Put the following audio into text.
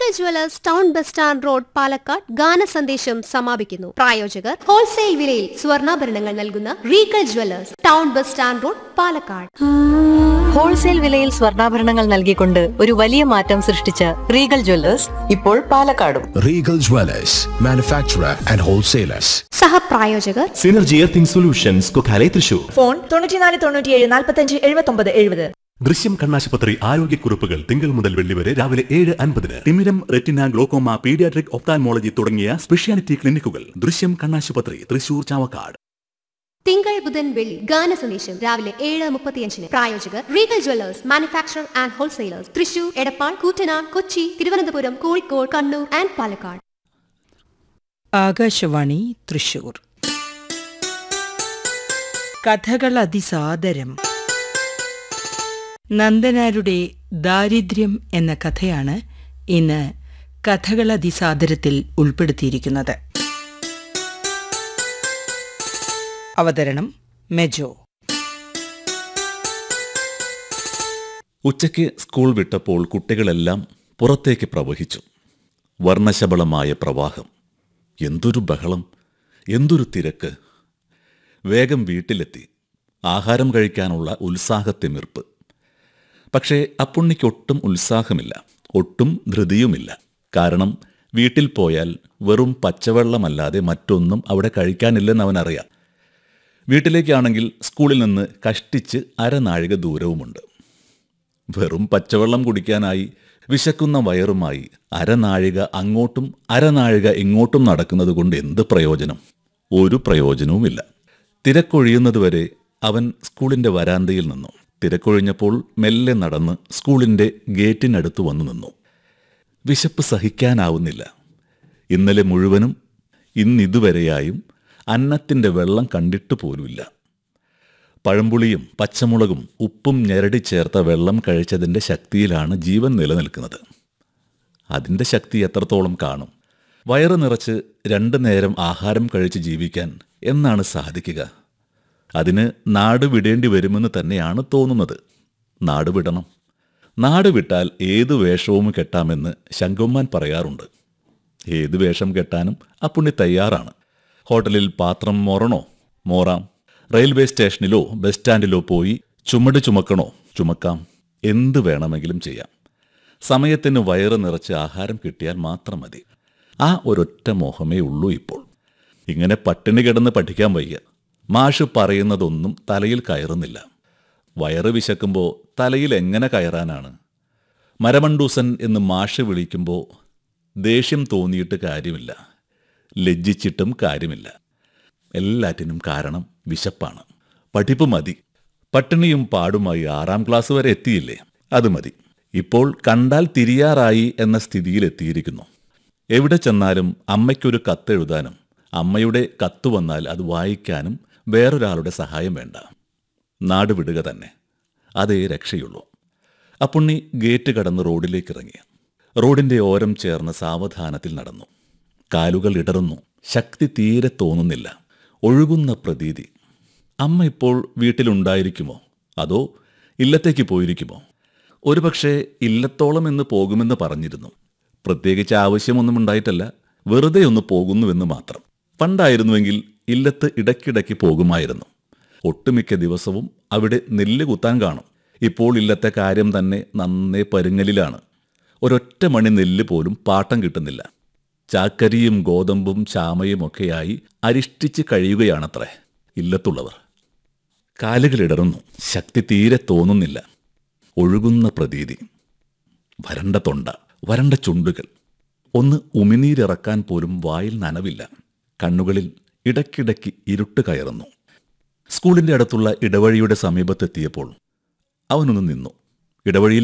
Regal jewellers town bus stand road Palakkad ഗാന സന്ദേശം സമാപിക്കുന്നു പ്രായോജകർ ഹോൾസെയിൽ വിലയിൽ സ്വർണ്ണാഭരണങ്ങൾ നൽകുന്ന Regal jewellers town bus stand road Palakkad wholesale വിലയിൽ സ്വർണ്ണാഭരണങ്ങൾ നൽകിക്കൊണ്ട് ഒരു വലിയ മാറ്റം സൃഷ്ടിച്ച റീഗൽ ജ്വല്ലേഴ്സ് ഇപ്പോൾ പാലക്കാടും Regal Dwellers, manufacturer and wholesalers. സഹപ്രായോജകർ synergy earthing solutions Kokkale Thrissur phone തൊണ്ണൂറ്റിനാല് തൊണ്ണൂറ്റിയേഴ് നാൽപ്പത്തഞ്ച് എഴുപത്തൊമ്പത് എഴുപത് ദൃശ്യം കണ്ണാശുപത്രി ആരോഗ്യക്കുറിപ്പുകൾ തിങ്കൾ മുതൽ വെള്ളി വരെ രാവിലെ ഏഴ് അൻപതിന് തിമിരം റെറ്റിന ഗ്ലോക്കോമ പീഡിയാട്രിക് ഒപ്താൻമോളജി തുടങ്ങിയ സ്പെഷ്യാലിറ്റി ക്ലിനിക്കുകൾ ദൃശ്യം കണ്ണാശുപത്രി തൃശൂർ ചാവക്കാട് തിങ്കൾ ബുധൻ വെള്ളി ഗാന സന്ദേശം രാവിലെ ഏഴ് മുപ്പത്തിയഞ്ചിന് പ്രായോജകർ Regal jewellers manufacture and wholesalers Thrissur Edappal Koottanad Kochi Thiruvananthapuram Kozhikode Kannur and Palakkad Akashvani Thrissur കഥകൾ അതിസാദരം നന്ദനാരുടെ ദാരിദ്ര്യം എന്ന കഥയാണ് ഇന്ന് കഥകൾ അതിസാദരത്തിൽ ഉൾപ്പെടുത്തിയിരിക്കുന്നത് അവതരണം മെജോ ഉച്ചയ്ക്ക് സ്കൂൾ വിട്ടപ്പോൾ കുട്ടികളെല്ലാം പുറത്തേക്ക് പ്രവഹിച്ചു വർണ്ണശബളമായ പ്രവാഹം എന്തൊരു ബഹളം എന്തൊരു തിരക്ക് വേഗം വീട്ടിലെത്തി ആഹാരം കഴിക്കാനുള്ള ഉത്സാഹത്തിമിർപ്പ് പക്ഷേ അപ്പുണ്ണിക്കൊട്ടും ഉത്സാഹമില്ല ഒട്ടും ധൃതിയുമില്ല കാരണം വീട്ടിൽ പോയാൽ വെറും പച്ചവെള്ളമല്ലാതെ മറ്റൊന്നും അവിടെ കഴിക്കാനില്ലെന്ന് അവനറിയാം വീട്ടിലേക്കാണെങ്കിൽ സ്കൂളിൽ നിന്ന് കഷ്ടിച്ച് അരനാഴിക ദൂരവുമുണ്ട് വെറും പച്ചവെള്ളം കുടിക്കാനായി വിശക്കുന്ന വയറുമായി അരനാഴിക അങ്ങോട്ടും അരനാഴിക ഇങ്ങോട്ടും നടക്കുന്നത് കൊണ്ട് എന്ത് പ്രയോജനം ഒരു പ്രയോജനവുമില്ല തിരക്കൊഴിയുന്നതുവരെ അവൻ സ്കൂളിന്റെ വരാന്തയിൽ നിന്നു തിരക്കൊഴിഞ്ഞപ്പോൾ മെല്ലെ നടന്ന് സ്കൂളിന്റെ ഗേറ്റിനടുത്ത് വന്നു നിന്നു വിശപ്പ് സഹിക്കാനാവുന്നില്ല ഇന്നലെ മുഴുവനും ഇന്നിതുവരെയായും അന്നത്തിന്റെ വെള്ളം കണ്ടിട്ട് പോലുമില്ല പഴംപുളിയും പച്ചമുളകും ഉപ്പും ഞെരടി ചേർത്ത വെള്ളം കഴിച്ചതിൻ്റെ ശക്തിയിലാണ് ജീവൻ നിലനിൽക്കുന്നത് അതിൻ്റെ ശക്തി എത്രത്തോളം കാണും വയറ് നിറച്ച് രണ്ടു നേരം ആഹാരം കഴിച്ച് ജീവിക്കാൻ എന്നാണ് സാധിക്കുക അതിന് നാട് വിടേണ്ടി വരുമെന്ന് തന്നെയാണ് തോന്നുന്നത് നാട് വിടണം നാട് വിട്ടാൽ ഏത് വേഷവും കെട്ടാമെന്ന് ശങ്കുമ്മാൻ പറയാറുണ്ട് ഏത് വേഷം കെട്ടാനും അപ്പുണ്ണി തയ്യാറാണ് ഹോട്ടലിൽ പാത്രം മോറണോ മോറാം റെയിൽവേ സ്റ്റേഷനിലോ ബസ് സ്റ്റാൻഡിലോ പോയി ചുമട് ചുമക്കണോ ചുമക്കാം എന്ത് വേണമെങ്കിലും ചെയ്യാം സമയത്തിന് വയറ് നിറച്ച് ആഹാരം കിട്ടിയാൽ മാത്രം മതി ആ ഒരൊറ്റ മോഹമേ ഉള്ളൂ ഇപ്പോൾ ഇങ്ങനെ പട്ടിണി കിടന്ന് പഠിക്കാൻ വയ്യ മാഷ് പറയുന്നതൊന്നും തലയിൽ കയറുന്നില്ല വയറ് വിശക്കുമ്പോൾ തലയിൽ എങ്ങനെ കയറാനാണ് മരമണ്ടൂസൻ എന്ന് മാഷ് വിളിക്കുമ്പോൾ ദേഷ്യം തോന്നിയിട്ട് കാര്യമില്ല ലജ്ജിച്ചിട്ടും കാര്യമില്ല എല്ലാറ്റിനും കാരണം വിശപ്പാണ് പഠിപ്പ് മതി പട്ടിണിയും പാടുമായി ആറാം ക്ലാസ് വരെ എത്തിയില്ലേ അത് മതി ഇപ്പോൾ കണ്ടാൽ തിരിയാറായി എന്ന സ്ഥിതിയിൽ എത്തിയിരിക്കുന്നു എവിടെ ചെന്നാലും അമ്മയ്ക്കൊരു കത്തെഴുതാനും അമ്മയുടെ കത്ത് വന്നാൽ അത് വായിക്കാനും വേറൊരാളുടെ സഹായം വേണ്ട നാട് വിടുക തന്നെ അതേ രക്ഷയുള്ളൂ അപ്പുണ്ണി ഗേറ്റ് കടന്ന് റോഡിലേക്ക് ഇറങ്ങി റോഡിന്റെ ഓരം ചേർന്ന് സാവധാനത്തിൽ നടന്നു കാലുകൾ ഇടറുന്നു ശക്തി തീരെ തോന്നുന്നില്ല ഒഴുകുന്ന പ്രതീതി അമ്മ ഇപ്പോൾ വീട്ടിലുണ്ടായിരിക്കുമോ അതോ ഇല്ലത്തേക്ക് പോയിരിക്കുമോ ഒരുപക്ഷെ ഇല്ലത്തോളം എന്ന് പോകുമെന്ന് പറഞ്ഞിരുന്നു പ്രത്യേകിച്ച് ആവശ്യമൊന്നും ഉണ്ടായിട്ടല്ല വെറുതെ ഒന്ന് പോകുന്നുവെന്ന് മാത്രം പണ്ടായിരുന്നുവെങ്കിൽ ഇല്ലത്ത് ഇടയ്ക്കിടയ്ക്ക് പോകുമായിരുന്നു ഒട്ടുമിക്ക ദിവസവും അവിടെ നെല്ല് കുത്താൻ കാണും ഇപ്പോൾ ഇല്ലത്തെ കാര്യം തന്നെ നന്നേ പരുങ്ങലിലാണ് ഒരൊറ്റ മണി നെല്ല് പോലും പാട്ടം കിട്ടുന്നില്ല ചാക്കരിയും ഗോതമ്പും ചാമയും ഒക്കെയായി അരിഷ്ടിച്ച് കഴിയുകയാണത്രേ ഇല്ലത്തുള്ളവർ കാലുകളിടറുന്നു ശക്തി തീരെ തോന്നുന്നില്ല ഒഴുകുന്ന പ്രതീതി വരണ്ട തൊണ്ട വരണ്ട ചുണ്ടുകൾ ഒന്ന് ഉമിനീരിറക്കാൻ പോലും വായിൽ നനവില്ല കണ്ണുകളിൽ ഇടയ്ക്കിടയ്ക്ക് ഇരുട്ട് കയറുന്നു സ്കൂളിന്റെ അടുത്തുള്ള ഇടവഴിയുടെ സമീപത്തെത്തിയപ്പോൾ അവനൊന്ന് നിന്നു ഇടവഴിയിൽ